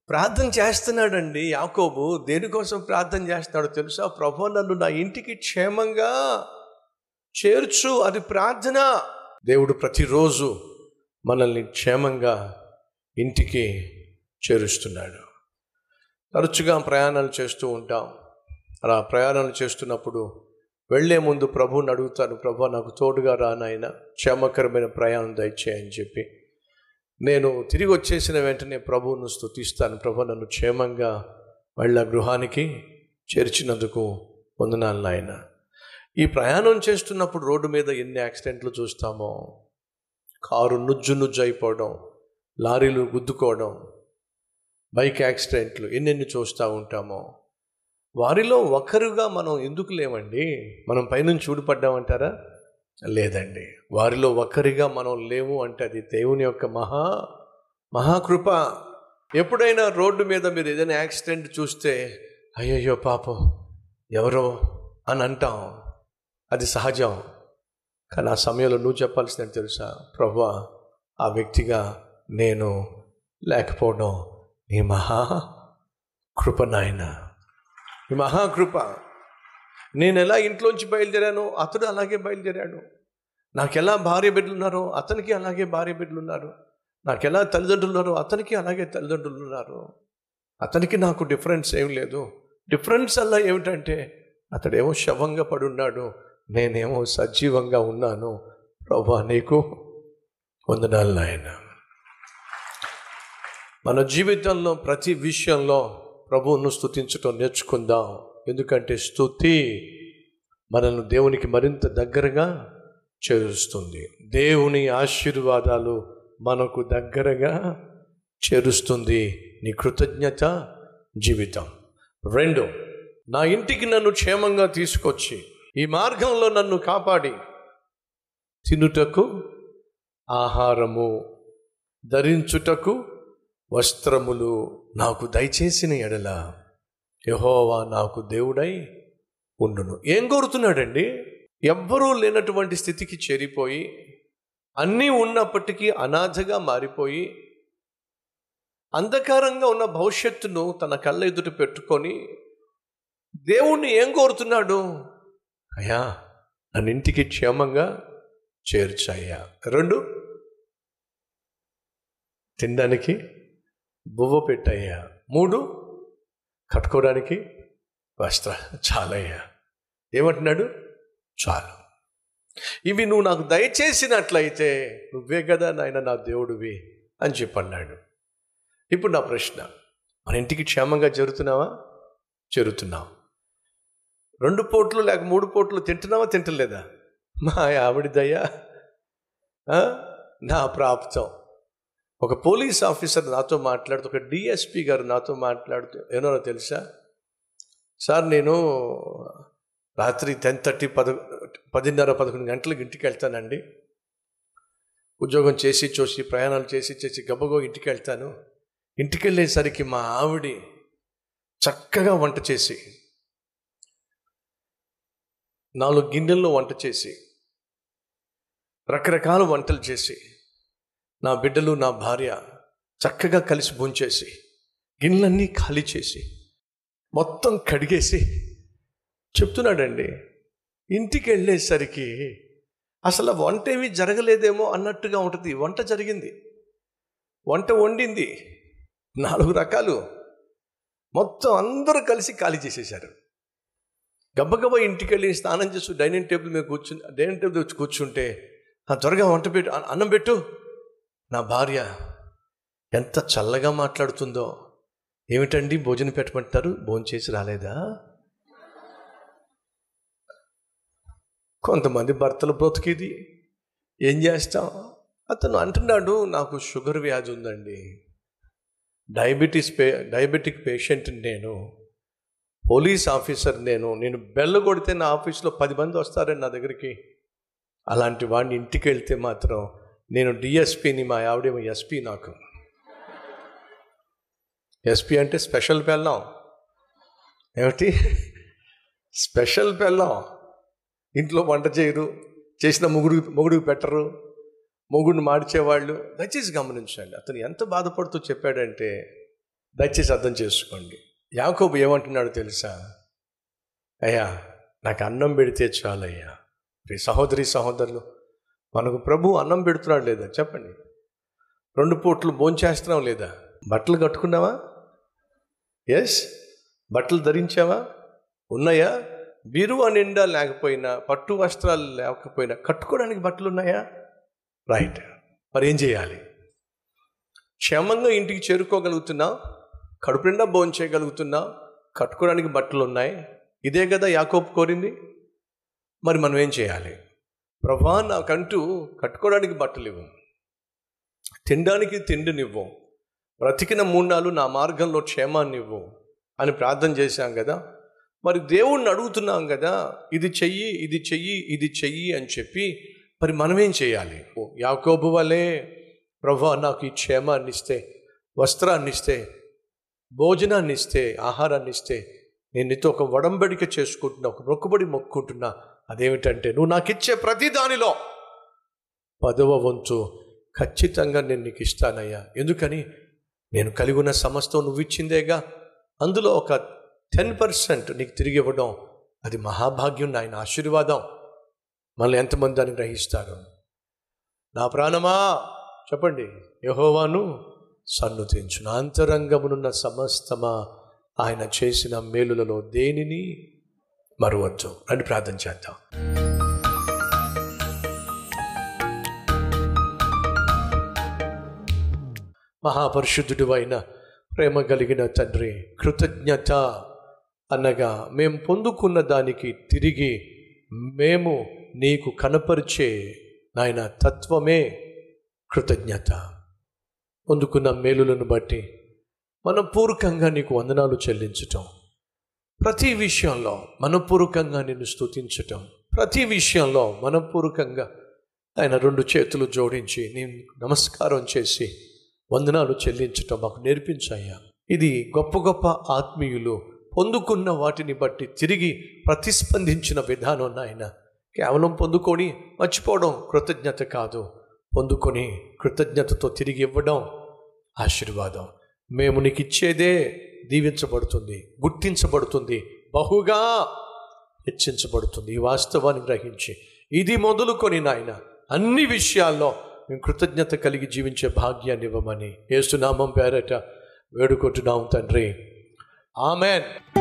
ప్రార్థన చేస్తున్నాడండి యాకోబు దేనికోసం ప్రార్థన చేస్తున్నాడో తెలుసా ప్రభు నన్ను నా ఇంటికి క్షేమంగా చేర్చు అది ప్రార్థన దేవుడు ప్రతిరోజు మనల్ని క్షేమంగా ఇంటికి చేరుస్తున్నాడు తరచుగా ప్రయాణాలు చేస్తూ ఉంటాం అలా ప్రయాణాలు చేస్తున్నప్పుడు వెళ్లే ముందు ప్రభువుని అడుగుతాను ప్రభు నాకు తోడుగా రానాయన క్షేమకరమైన ప్రయాణం దయచేయని చెప్పి నేను తిరిగి వచ్చేసిన వెంటనే ప్రభువును స్తుతిస్తాను ప్రభు నన్ను క్షేమంగా వాళ్ళ గృహానికి చేర్చినందుకు వందనాలు నాయన ఈ ప్రయాణం చేస్తున్నప్పుడు రోడ్డు మీద ఎన్ని యాక్సిడెంట్లు చూస్తామో కారు నుజ్జు నుజ్జు అయిపోవడం లారీలు గుద్దుకోవడం బైక్ యాక్సిడెంట్లు ఎన్నెన్ని చూస్తూ ఉంటామో వారిలో ఒకరుగా మనం ఎందుకు లేమండి మనం పైనుంచి ఊడిపడ్డామంటారా లేదండి వారిలో ఒకరిగా మనం లేవు అంటే అది దేవుని యొక్క మహా మహాకృప ఎప్పుడైనా రోడ్డు మీద మీరు ఏదైనా యాక్సిడెంట్ చూస్తే అయ్యయ్యో పాపం ఎవరో అని అంటాం అది సహజం కానీ ఆ సమయంలో నువ్వు చెప్పాల్సిందని తెలుసా ప్రభా ఆ వ్యక్తిగా నేను లేకపోవడం నీ మహా కృప నాయన నీ మహాకృప నేను ఎలా ఇంట్లోంచి బయలుదేరానో అతడు అలాగే బయలుదేరాడు నాకు ఎలా భార్య బిడ్డలు ఉన్నారో అతనికి అలాగే భార్య బిడ్డలు ఉన్నారు నాకు ఎలా తల్లిదండ్రులు ఉన్నారో అతనికి అలాగే తల్లిదండ్రులు ఉన్నారు అతనికి నాకు డిఫరెన్స్ ఏం లేదు డిఫరెన్స్ అలా ఏమిటంటే అతడేమో శవంగా పడున్నాడు నేనేమో సజీవంగా ఉన్నాను ప్రభా నీకు వందనాలు నాయన మన జీవితంలో ప్రతి విషయంలో ప్రభువును స్తుతించటం నేర్చుకుందాం ఎందుకంటే స్తుతి మనల్ని దేవునికి మరింత దగ్గరగా చేరుస్తుంది దేవుని ఆశీర్వాదాలు మనకు దగ్గరగా చేరుస్తుంది నీ కృతజ్ఞత జీవితం రెండు నా ఇంటికి నన్ను క్షేమంగా తీసుకొచ్చి ఈ మార్గంలో నన్ను కాపాడి తినుటకు ఆహారము ధరించుటకు వస్త్రములు నాకు దయచేసిన ఎడల యహోవా నాకు దేవుడై ఉండును ఏం కోరుతున్నాడండి ఎవ్వరూ లేనటువంటి స్థితికి చేరిపోయి అన్నీ ఉన్నప్పటికీ అనాథగా మారిపోయి అంధకారంగా ఉన్న భవిష్యత్తును తన కళ్ళ ఎదుట పెట్టుకొని దేవుణ్ణి ఏం కోరుతున్నాడు అయ్యా నన్ను ఇంటికి క్షేమంగా చేర్చాయ్యా రెండు తినడానికి బువ్వ పెట్టయ్యా మూడు కట్టుకోవడానికి వస్త్ర చాలయ్యా ఏమంటున్నాడు చాలు ఇవి నువ్వు నాకు దయచేసినట్లయితే నువ్వే కదా నాయన నా దేవుడివి అని చెప్పన్నాడు ఇప్పుడు నా ప్రశ్న మన ఇంటికి క్షేమంగా చేరుతున్నావా చేరుతున్నావు రెండు పోట్లు లేక మూడు పోట్లు తింటున్నావా తింటలేదా మా ఆవిడ దయ్యా ఆ? నా ప్రాప్తం ఒక పోలీస్ ఆఫీసర్ నాతో మాట్లాడుతూ ఒక డిఎస్పి గారు నాతో మాట్లాడుతూ ఏమో తెలుసా సార్ నేను రాత్రి టెన్ థర్టీ పద పదిన్నర పదకొండు గంటలకు ఇంటికి వెళ్తానండి ఉద్యోగం చేసి చూసి ప్రయాణాలు చేసి చేసి గబ్బగో ఇంటికి వెళ్తాను ఇంటికి వెళ్ళేసరికి మా ఆవిడ చక్కగా వంట చేసి నాలుగు గిన్నెల్లో వంట చేసి రకరకాల వంటలు చేసి నా బిడ్డలు నా భార్య చక్కగా కలిసి భోంచేసి గిన్నెలన్నీ ఖాళీ చేసి మొత్తం కడిగేసి చెప్తున్నాడండి ఇంటికి వెళ్ళేసరికి అసలు వంట ఏమీ జరగలేదేమో అన్నట్టుగా ఉంటుంది వంట జరిగింది వంట వండింది నాలుగు రకాలు మొత్తం అందరూ కలిసి ఖాళీ చేసేశారు గబ్బగబ్బ ఇంటికి వెళ్ళి స్నానం చేస్తూ డైనింగ్ టేబుల్ మీద కూర్చుని డైనింగ్ టేబుల్ వచ్చి కూర్చుంటే "ఆ, త్వరగా వంట పెట్టు అ- అన్నం పెట్టు నా భార్య ఎంత చల్లగా మాట్లాడుతుందో ఏమిటండి భోజనం పెట్టమంటారు భోజనం చేసి రాలేదా కొంతమంది భర్తలు బ్రతికిది ఏం చేస్తాం అతను అంటున్నాడు నాకు షుగర్ వ్యాధి ఉందండి డయాబెటీస్ పే డయాబెటిక్ పేషెంట్ నేను పోలీస్ ఆఫీసర్ నేను నేను బెల్ల కొడితే నా ఆఫీస్లో పది మంది వస్తారండి నా దగ్గరికి అలాంటి వాడిని ఇంటికి వెళ్తే మాత్రం నేను డిఎస్పిని మా ఆవిడేమో ఎస్పీ నాకు ఎస్పీ అంటే స్పెషల్ పెళ్ళాం ఏమిటి స్పెషల్ పెళ్ళాం ఇంట్లో వంట చేయరు చేసిన మొగుడు మొగుడికి పెట్టరు మొగుడిని మార్చేవాళ్ళు దయచేసి గమనించండి అతను ఎంత బాధపడుతూ చెప్పాడంటే దయచేసి అర్థం చేసుకోండి యాకోబు ఏమంటున్నాడు తెలుసా అయ్యా నాకు అన్నం పెడితే చాలయ్యా ప్రియ సహోదరి సహోదరులు మనకు ప్రభు అన్నం పెడుతున్నాడు లేదా చెప్పండి రెండు పూట్లు భోంచేస్తున్నాం లేదా బట్టలు కట్టుకున్నావా ఎస్ బట్టలు ధరించావా ఉన్నాయా బీరువా నిండా లేకపోయినా పట్టు వస్త్రాలు లేకపోయినా కట్టుకోవడానికి బట్టలు ఉన్నాయా రైట్ మరి ఏం చేయాలి క్షేమంగా ఇంటికి చేరుకోగలుగుతున్నా కడుపు నిండా భోజనం చేయగలుగుతున్నా కట్టుకోవడానికి బట్టలు ఉన్నాయి ఇదే కదా యాకోబు కోరింది మరి మనం ఏం చేయాలి ప్రభా నాకంటూ కట్టుకోవడానికి బట్టలు ఇవ్వు తినడానికి తిండినివ్వు బ్రతికిన మూడు నా మార్గంలో క్షేమాన్ని ఇవ్వు అని ప్రార్థన చేశాం కదా మరి దేవుణ్ణి అడుగుతున్నాం కదా ఇది చెయ్యి ఇది చెయ్యి ఇది చెయ్యి అని చెప్పి మరి మనమేం చేయాలి ఓ, యాకోబు వలే ప్రభా నాకు ఈ క్షేమాన్ని ఇస్తే వస్త్రాన్ని ఇస్తే భోజనాన్ని ఇస్తే ఆహారాన్ని ఇస్తే నేను నీతో ఒక వడంబడిక చేసుకుంటున్నా ఒక మొక్కుబడి మొక్కుంటున్నా అదేమిటంటే నువ్వు నాకు ఇచ్చే ప్రతి దానిలో పదవ వంతు ఖచ్చితంగా నేను నీకు ఇస్తానయ్యా ఎందుకని నేను కలిగి ఉన్న సమస్తం నువ్వు ఇచ్చిందేగా అందులో ఒక టెన్ పర్సెంట్ నీకు తిరిగి ఇవ్వడం అది మహాభాగ్యం నాయన ఆశీర్వాదం మళ్ళీ ఎంతమంది దాన్ని గ్రహిస్తారు నా ప్రాణమా చెప్పండి యహోవాను సన్నుతించు నా అంతరంగమునున్న సమస్తమా ఆయన చేసిన మేలులలో దేనిని మరువద్దు అని ప్రార్థన చేద్దాం మహాపరిశుద్ధుడు అయిన ప్రేమ కలిగిన తండ్రి కృతజ్ఞత అనగా మేము పొందుకున్న దానికి తిరిగి మేము నీకు కనపరిచే నాయన తత్వమే కృతజ్ఞత పొందుకున్న మేలులను బట్టి మనపూర్వకంగా నీకు వందనాలు చెల్లించటం ప్రతి విషయంలో మనపూర్వకంగా నిన్ను స్తుతించటం ప్రతి విషయంలో మనపూర్వకంగా ఆయన రెండు చేతులు జోడించి నేను నమస్కారం చేసి వందనాలు చెల్లించటం మాకు నేర్పించాయ్యా ఇది గొప్ప గొప్ప ఆత్మీయులు పొందుకున్న వాటిని బట్టి తిరిగి ప్రతిస్పందించిన విధానం నాయన కేవలం పొందుకొని మర్చిపోవడం కృతజ్ఞత కాదు పొందుకొని కృతజ్ఞతతో తిరిగి ఇవ్వడం ఆశీర్వాదం మేము నీకు ఇచ్చేదే దీవించబడుతుంది గుర్తించబడుతుంది బహుగా హెచ్చించబడుతుంది ఈ వాస్తవాన్ని గ్రహించి ఇది మొదలుకొని నాయన అన్ని విషయాల్లో మేము కృతజ్ఞత కలిగి జీవించే భాగ్యాన్ని ఇవ్వమని ఏసునామం పేరట వేడుకుంటున్నాం తండ్రి ఆమెన్